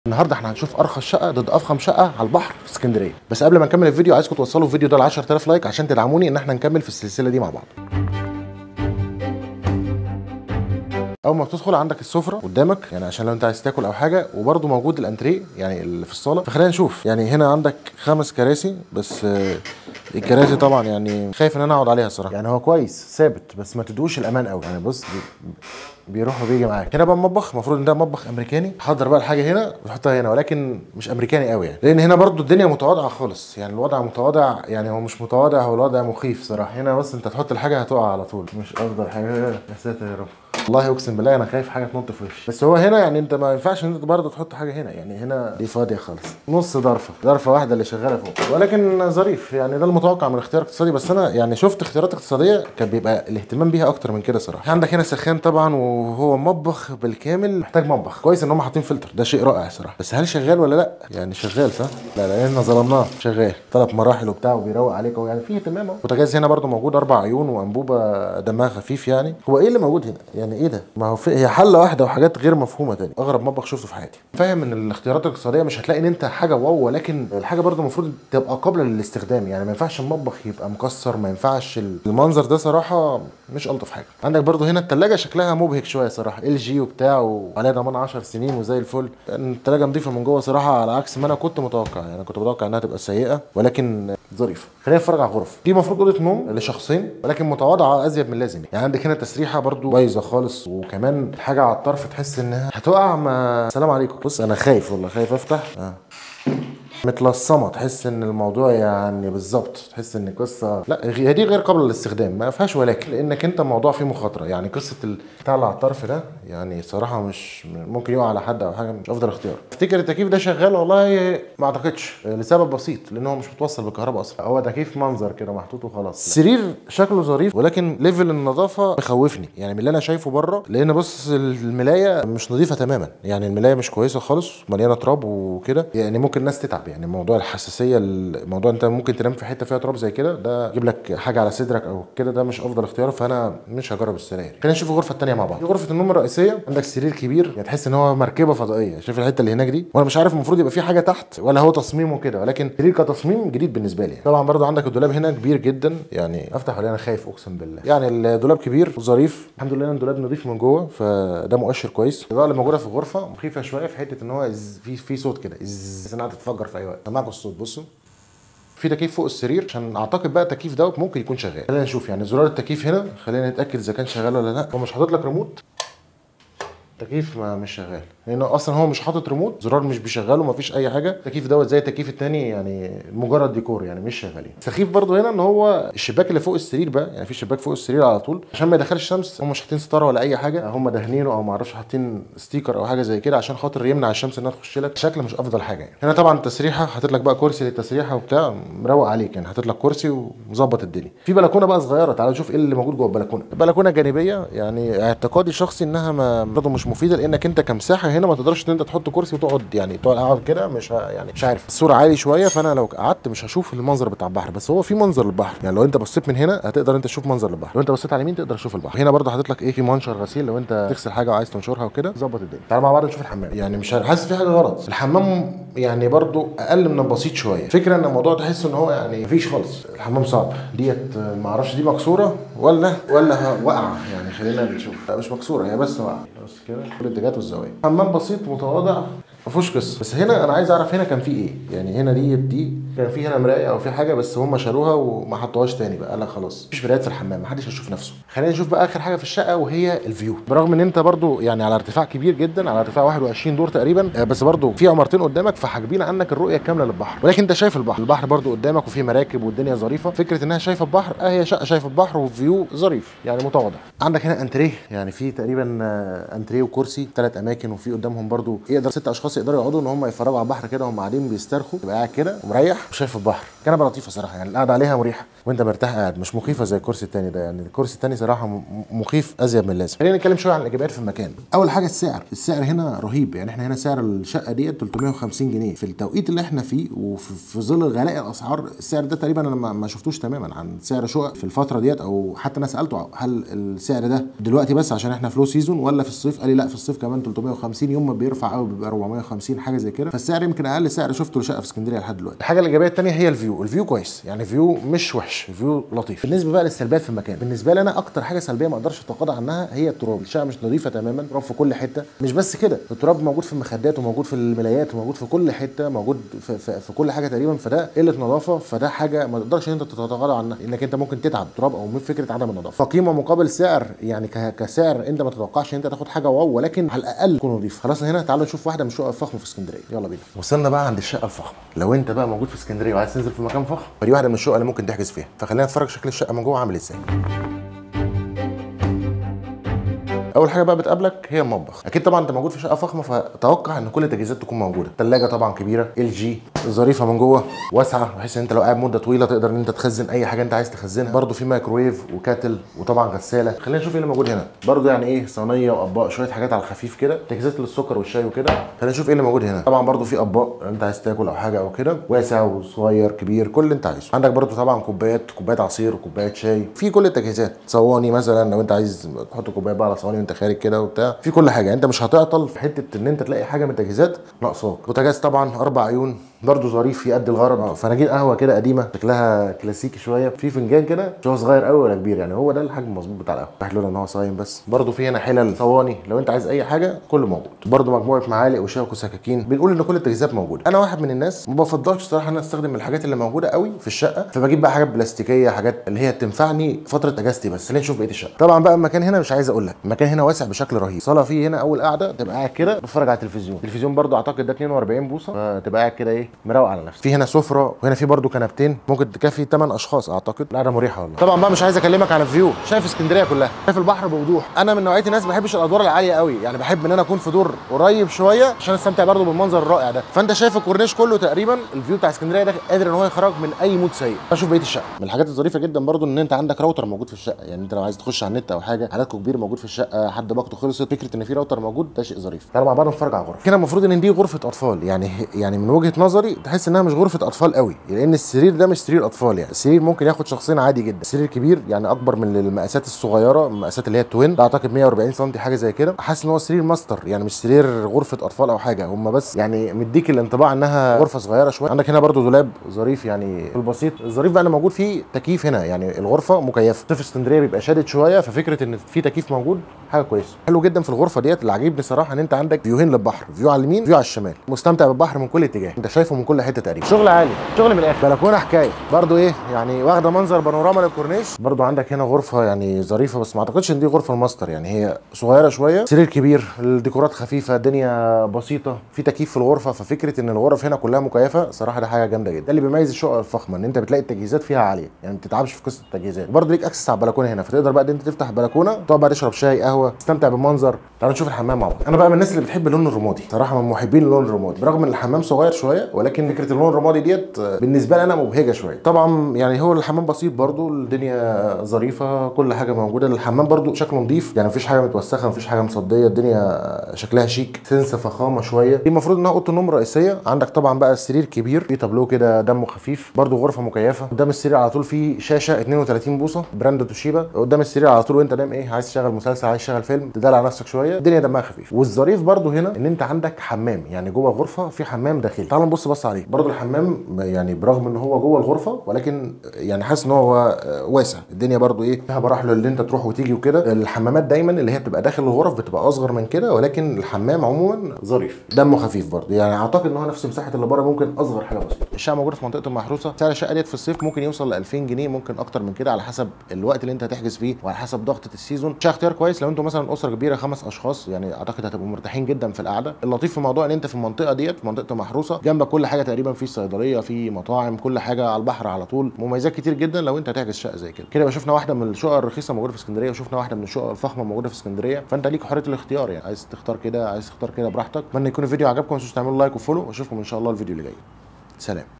النهارده احنا هنشوف ارخص شقه ضد افخم شقه على البحر في اسكندريه بس قبل ما نكمل الفيديو عايزكم توصلوا الفيديو ده ل 10000 لايك عشان تدعموني ان احنا نكمل في السلسله دي مع بعض اول ما بتدخل عندك السفره قدامك يعني عشان لو انت عايز تاكل او حاجه وبرده موجود الانتريه يعني اللي في الصاله فخلينا نشوف يعني هنا عندك خمس كراسي بس آه، الكراسي طبعا يعني خايف ان انا اقعد عليها الصراحه يعني هو كويس ثابت بس ما تدوش الامان قوي يعني بص بي- بيروح وبيجي معاك هنا بقى المطبخ المفروض ان ده مطبخ امريكاني حضر بقى الحاجه هنا وتحطها هنا ولكن مش امريكاني قوي يعني لان هنا برضو الدنيا متواضعه خالص يعني الوضع متواضع يعني هو مش متواضع هو الوضع مخيف صراحه هنا بس انت تحط الحاجه هتقع على طول مش افضل حاجه يا ساتر يا رب والله اقسم بالله انا خايف حاجه تنط في وشي بس هو هنا يعني انت ما ينفعش ان انت برضه تحط حاجه هنا يعني هنا دي فاضيه خالص نص ضرفه ضرفه واحده اللي شغاله فوق ولكن ظريف يعني ده المتوقع من اختيار اقتصادي بس انا يعني شفت اختيارات اقتصاديه كان بيبقى الاهتمام بيها اكتر من كده صراحه عندك هنا سخان طبعا وهو مطبخ بالكامل محتاج مطبخ كويس ان هم حاطين فلتر ده شيء رائع صراحه بس هل شغال ولا لا يعني شغال صح لا لا لان ظلمناه شغال ثلاث مراحل وبتاع وبيروق عليك أهو، يعني في اهتمام اهو بوتاجاز هنا برضو موجود اربع عيون وانبوبه دمها خفيف يعني هو ايه اللي موجود هنا يعني ايه ده ما هو في هي حله واحده وحاجات غير مفهومه تاني اغرب مطبخ شفته في حياتي فاهم ان الاختيارات الاقتصاديه مش هتلاقي ان انت حاجه واو ولكن الحاجه برضو المفروض تبقى قابله للاستخدام يعني ما ينفعش المطبخ يبقى مكسر ما ينفعش المنظر ده صراحه مش الطف حاجه عندك برضو هنا التلاجة شكلها مبهج شويه صراحه ال جي وبتاع وعليها ضمان 10 سنين وزي الفل التلاجة نظيفه من جوه صراحه على عكس ما انا كنت متوقع يعني كنت متوقع انها تبقى سيئه ولكن ظريفه خلينا نتفرج على الغرف دي المفروض اوضه نوم لشخصين ولكن متواضعه ازيد من اللازم يعني عندك هنا تسريحه برضو بايظه خالص وكمان الحاجه على الطرف تحس انها هتقع ما سلام عليكم بص انا خايف والله خايف افتح آه. متلصمه تحس ان الموضوع يعني بالظبط تحس ان قصه لا هي دي غير قابله للاستخدام ما فيهاش ولكن لانك انت الموضوع فيه مخاطره يعني قصه ال- بتاع اللي على الطرف ده يعني صراحه مش ممكن يقع على حد او حاجه مش افضل اختيار افتكر التكييف ده شغال والله ما اعتقدش لسبب بسيط لان هو مش متوصل بالكهرباء اصلا هو تكييف منظر كده محطوط وخلاص السرير شكله ظريف ولكن ليفل النظافه مخوفني يعني من اللي انا شايفه بره لان بص الملايه مش نظيفه تماما يعني الملايه مش كويسه خالص مليانه تراب وكده يعني ممكن الناس تتعب يعني موضوع الحساسيه الموضوع انت ممكن تنام في حته فيها تراب زي كده ده يجيب لك حاجه على صدرك او كده ده مش افضل اختيار فانا مش هجرب السراير خلينا نشوف الغرفه الثانيه مع بعض دي غرفه النوم الرئيسيه عندك سرير كبير يعني تحس ان هو مركبه فضائيه شايف الحته اللي هناك دي وانا مش عارف المفروض يبقى في حاجه تحت ولا هو تصميمه كده ولكن سرير كتصميم جديد بالنسبه لي طبعا برضو عندك الدولاب هنا كبير جدا يعني افتح ولا انا خايف اقسم بالله يعني الدولاب كبير وظريف الحمد لله ان الدولاب نظيف من جوه فده مؤشر كويس الاضاءه اللي موجوده في الغرفه مخيفه شويه في حته ان هو إز- في في صوت كده إز انها تتفجر في اي وقت سمعكم الصوت بصوا في تكييف فوق السرير عشان اعتقد بقى التكييف دوت ممكن يكون شغال خلينا نشوف يعني زرار التكييف هنا خلينا نتاكد اذا كان شغال ولا لا هو مش حاطط لك ريموت التكييف ما مش شغال لانه اصلا هو مش حاطط ريموت زرار مش بيشغله مفيش اي حاجه التكييف دوت زي التكييف التاني يعني مجرد ديكور يعني مش شغالين سخيف برضو هنا ان هو الشباك اللي فوق السرير بقى يعني في شباك فوق السرير على طول عشان ما يدخلش شمس هم مش حاطين ستاره ولا اي حاجه هم دهنينه او ما اعرفش حاطين ستيكر او حاجه زي كده عشان خاطر يمنع الشمس انها تخش لك شكل مش افضل حاجه يعني هنا طبعا التسريحه حاطط لك بقى كرسي للتسريحه وبتاع مروق عليك يعني حاطط لك كرسي ومظبط الدنيا في بلكونه بقى صغيره تعالوا نشوف ايه اللي موجود جوه البلكونه البلكونه جانبيه يعني اعتقادي الشخصي انها ما برضه مش مفيده لانك انت كمساحه هنا ما تقدرش ان انت تحط كرسي وتقعد يعني تقعد قاعد كده مش ه- يعني مش عارف الصوره عالي شويه فانا لو قعدت مش هشوف المنظر بتاع البحر بس هو في منظر للبحر يعني لو انت بصيت من هنا هتقدر انت تشوف منظر البحر لو انت بصيت على اليمين تقدر تشوف البحر هنا برضه حاطط لك ايه في منشر غسيل لو انت تغسل حاجه وعايز تنشرها وكده ظبط الدنيا تعال مع بعض نشوف الحمام يعني مش عارف- حاسس في حاجه غلط الحمام يعني برضه اقل من البسيط شويه فكره ان الموضوع تحس ان هو يعني مفيش خالص الحمام صعب ديت آه، ما اعرفش دي مكسوره ولا ولا واقعه يعني خلينا نشوف لا مش مكسوره هي بس واقعه بس كده كل الاتجاهات والزوايا حمام بسيط متواضع ما فيهوش قصه بس هنا انا عايز اعرف هنا كان في ايه يعني هنا دي دي كان في هنا مرايه او في حاجه بس هم شالوها وما حطوهاش تاني بقى قال لك خلاص مفيش مرايات في الحمام محدش هيشوف نفسه خلينا نشوف بقى اخر حاجه في الشقه وهي الفيو برغم ان انت برضو يعني على ارتفاع كبير جدا على ارتفاع 21 دور تقريبا آه، بس برضو في عمارتين قدامك فحاجبين عنك الرؤيه الكامله للبحر ولكن انت شايف البحر البحر برضو قدامك وفي مراكب والدنيا ظريفه فكره انها شايفه البحر اه هي شقه شايفه البحر وفيو ظريف يعني متواضع عندك هنا انتريه يعني في تقريبا آه، انتريه وكرسي ثلاث اماكن وفي قدامهم برضو يقدر ست اشخاص يقدروا يقعدوا ان هم يتفرجوا على البحر كده وهم قاعدين بيسترخوا تبقى قاعد كده ومريح وشايف البحر كنبه لطيفه صراحه يعني القعده عليها مريحه وانت مرتاح قاعد مش مخيفه زي الكرسي التاني ده يعني الكرسي التاني صراحه م- مخيف ازيد من اللازم خلينا نتكلم شويه عن الايجابيات في المكان اول حاجه السعر السعر هنا رهيب يعني احنا هنا سعر الشقه ديت 350 جنيه في التوقيت اللي احنا فيه وفي في ظل غلاء الاسعار السعر ده تقريبا انا ما ما شفتوش تماما عن سعر شقق في الفتره ديت او حتى انا سالته هل السعر ده دلوقتي بس عشان احنا فلو سيزون ولا في الصيف قال لي لا في الصيف كمان 350 يوم ما بيرفع قوي بيبقى 150 حاجه زي كده فالسعر يمكن اقل سعر شفته لشقه في اسكندريه لحد دلوقتي الحاجه الايجابيه الثانيه هي الفيو الفيو كويس يعني فيو مش وحش فيو لطيف بالنسبه بقى للسلبيات في المكان بالنسبه لي انا اكتر حاجه سلبيه ما اقدرش اتقاضى عنها هي التراب الشقه مش نظيفه تماما تراب في كل حته مش بس كده التراب موجود في المخدات وموجود في الملايات وموجود في كل حته موجود في, في, في كل حاجه تقريبا فده قله نظافه فده حاجه ما تقدرش ان انت تتغاضى عنها انك انت ممكن تتعب تراب او من فكره عدم النظافه فقيمه مقابل سعر يعني ك- كسعر انت ما تتوقعش ان انت تاخد حاجه واو ولكن على الاقل تكون نظيف خلاص هنا تعالوا نشوف واحده من الشقق الفخمه في اسكندريه يلا بينا وصلنا بقى عند الشقه الفخمه لو انت بقى موجود في اسكندريه وعايز تنزل في مكان فخم فدي واحده من الشقق اللي ممكن تحجز فيها فخلينا نتفرج شكل الشقه من جوه عامل ازاي اول حاجه بقى بتقابلك هي المطبخ اكيد طبعا انت موجود في شقه فخمه فتوقع ان كل التجهيزات تكون موجوده ثلاجه طبعا كبيره ال جي ظريفه من جوه واسعه بحيث ان انت لو قاعد مده طويله تقدر ان انت تخزن اي حاجه انت عايز تخزنها برده في مايكرويف وكاتل وطبعا غساله خلينا نشوف ايه اللي موجود هنا برده يعني ايه صينيه واطباق شويه حاجات على الخفيف كده تجهيزات للسكر والشاي وكده خلينا نشوف ايه اللي موجود هنا طبعا برده في اطباق لو انت عايز تاكل او حاجه او كده واسع وصغير كبير كل اللي انت عايزه عندك برده طبعا كوبايات كوبايات عصير وكوبايات شاي في كل التجهيزات صواني مثلا لو انت عايز تحط كوبايه بقى على صواني وانت خارج كده وبتاع في كل حاجه انت مش هتعطل في حته ان انت تلاقي حاجه من التجهيزات ناقصاك بوتاجاز طبعا اربع عيون برضه ظريف يأدي الغرض اه فناجين قهوه كده قديمه شكلها كلاسيكي شويه في فنجان كده مش هو صغير قوي ولا كبير يعني هو ده الحجم المظبوط بتاع القهوه واحد لولا ان هو صايم بس برضه في هنا حلل صواني لو انت عايز اي حاجه كله موجود برضه مجموعه معالق وشوك وسكاكين بنقول ان كل التجهيزات موجوده انا واحد من الناس ما بفضلش صراحه ان انا استخدم الحاجات اللي موجوده قوي في الشقه فبجيب بقى حاجات بلاستيكيه حاجات اللي هي تنفعني فتره اجازتي بس خلينا نشوف بقيه الشقه طبعا بقى المكان هنا مش عايز اقول لك المكان هنا واسع بشكل رهيب صاله فيه هنا اول قاعده تبقى قاعد كده بتتفرج على التلفزيون التلفزيون برضه اعتقد ده 42 بوصه فتبقى قاعد كده ايه مروق على نفسك في هنا سفره وهنا في برضه كنبتين ممكن تكفي 8 اشخاص اعتقد القعده مريحه والله طبعا بقى مش عايز اكلمك على الفيو شايف اسكندريه كلها شايف البحر بوضوح انا من نوعيه الناس ما بحبش الادوار العاليه قوي يعني بحب ان انا اكون في دور قريب شويه عشان استمتع برضه بالمنظر الرائع ده فانت شايف الكورنيش كله تقريبا الفيو بتاع اسكندريه ده قادر ان هو يخرجك من اي مود سيء اشوف بقيه الشقه من الحاجات الظريفه جدا برضه ان انت عندك راوتر موجود في الشقه يعني انت لو عايز تخش على النت او حاجه عددكم كبير موجود في الشقه حد باقته خلصت فكره ان في راوتر موجود ده شيء ظريف تعالوا مع بعض نتفرج على الغرفه كده المفروض ان دي غرفه اطفال يعني يعني من وجهه نظري تحس انها مش غرفه اطفال قوي لان السرير ده مش سرير اطفال يعني السرير ممكن ياخد شخصين عادي جدا سرير كبير يعني اكبر من المقاسات الصغيره المقاسات اللي هي التوين ده اعتقد 140 سم حاجه زي كده حاسس ان هو سرير ماستر يعني مش سرير غرفه اطفال او حاجه هم بس يعني مديك الانطباع انها غرفه صغيره شويه عندك هنا برضو دولاب ظريف يعني في البسيط الظريف بقى ان موجود فيه تكييف هنا يعني الغرفه مكيفه في اسكندريه بيبقى شادد شويه ففكره ان في تكييف موجود حاجه كويسه حلو جدا في الغرفه ديت اللي عاجبني صراحه ان انت عندك فيوهين للبحر فيو على اليمين فيو على الشمال مستمتع بالبحر من كل اتجاه انت شايفه من كل حته تقريبا شغل عالي شغل من الاخر بلكونه حكايه برضو ايه يعني واخده منظر بانوراما للكورنيش برضو عندك هنا غرفه يعني ظريفه بس ما اعتقدش ان دي غرفه الماستر يعني هي صغيره شويه سرير كبير الديكورات خفيفه الدنيا بسيطه في تكييف في الغرفه ففكره ان الغرف هنا كلها مكيفه صراحه ده حاجه جامده جدا ده اللي بيميز الشقق الفخمه ان انت بتلاقي التجهيزات فيها عاليه يعني ما بتتعبش في قصه التجهيزات برضه ليك اكسس على البلكونه هنا فتقدر بقى ان انت تفتح البلكونه تقعد بقى تشرب شاي قهوه تستمتع بالمنظر تعالوا نشوف الحمام مع بعض انا بقى من الناس اللي بتحب اللون الرمادي صراحه من محبين اللون الرمادي برغم ان الحمام صغير شويه ولكن فكره اللون الرمادي ديت آه، بالنسبه لي انا مبهجه شويه طبعا يعني هو الحمام بسيط برضه الدنيا ظريفه كل حاجه موجوده الحمام برضه شكله نظيف يعني مفيش حاجه متوسخه مفيش حاجه مصديه الدنيا شكلها شيك سنس فخامه شويه دي المفروض انها اوضه النوم الرئيسيه عندك طبعا بقى السرير كبير في تابلو كده دمه خفيف برضه غرفه مكيفه قدام السرير على طول في شاشه 32 بوصه براند توشيبا قدام السرير على طول وانت نايم ايه عايز تشغل مسلسل عايز تشغل فيلم تدلع نفسك شويه الدنيا دمها خفيف والظريف برضه هنا ان انت عندك حمام يعني جوه الغرفه في حمام داخلي تعال نبص بص عليه برضه الحمام يعني برغم ان هو جوه الغرفه ولكن يعني حاسس ان هو واسع الدنيا برضه ايه فيها براح له اللي انت تروح وتيجي وكده الحمامات دايما اللي هي بتبقى داخل الغرف بتبقى اصغر من كده ولكن الحمام عموما ظريف دمه خفيف برضه يعني اعتقد ان هو نفس مساحه اللي بره ممكن اصغر حاجه بسيطه الشقه موجوده في منطقه المحروسه سعر الشقه ديت في الصيف ممكن يوصل ل 2000 جنيه ممكن اكتر من كده على حسب الوقت اللي انت هتحجز فيه وعلى حسب ضغطه السيزون شقه اختيار كويس لو انتم مثلا اسره كبيره خمس اشخاص يعني اعتقد هتبقوا مرتاحين جدا في القعده اللطيف في الموضوع ان انت في المنطقه ديت في منطقه محروسه جنبك كل حاجه تقريبا في صيدليه في مطاعم كل حاجه على البحر على طول مميزات كتير جدا لو انت هتحجز شقه زي كده كده يبقى شفنا واحده من الشقق الرخيصه موجوده في اسكندريه وشفنا واحده من الشقق الفخمه موجوده في اسكندريه فانت ليك حريه الاختيار يعني عايز تختار كده عايز تختار كده براحتك اتمنى يكون الفيديو عجبكم ما تنسوش تعملوا لايك وفولو واشوفكم ان شاء الله الفيديو اللي جاي سلام